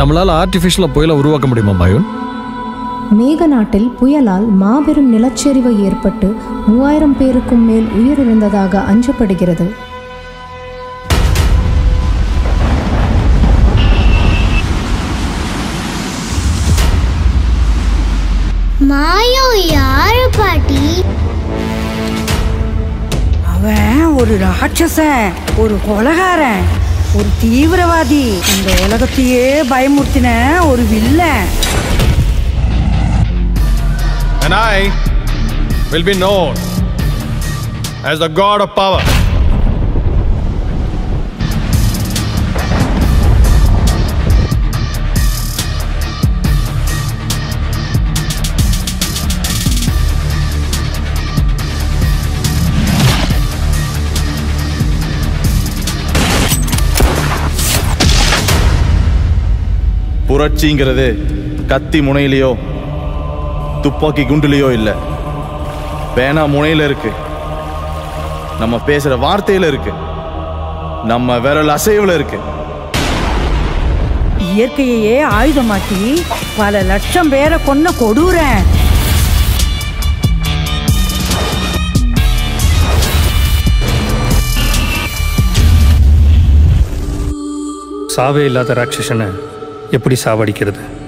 நம்மளால ஆர்டிஃபிஷியலாக புயலை உருவாக்க முடியுமா மாயூன் மேக நாட்டில் புயலால் மாபெரும் நிலச்சரிவு ஏற்பட்டு மூவாயிரம் பேருக்கும் மேல் உயிரிழந்ததாக அஞ்சப்படுகிறது மாயோ யாரு பாட்டி அவன் ஒரு ராட்சசன் ஒரு கொலகாரன் ஒரு தீவிரவாதி இந்த உலகத்தையே பயமுறுத்தின ஒரு villain And I will be known as the God of power. புரட்சிங்கிறது கத்தி முனையிலையோ துப்பாக்கி குண்டுலையோ இல்லை பேனா முனையில இருக்கு நம்ம பேசுற வார்த்தையில இருக்கு நம்ம விரல் அசைவுல இருக்கு இயற்கையையே ஆயுதமாக்கி பல லட்சம் பேரை கொன்ன கொடூரன் சாவே இல்லாத ராட்சசனை எப்படி சாவடிக்கிறது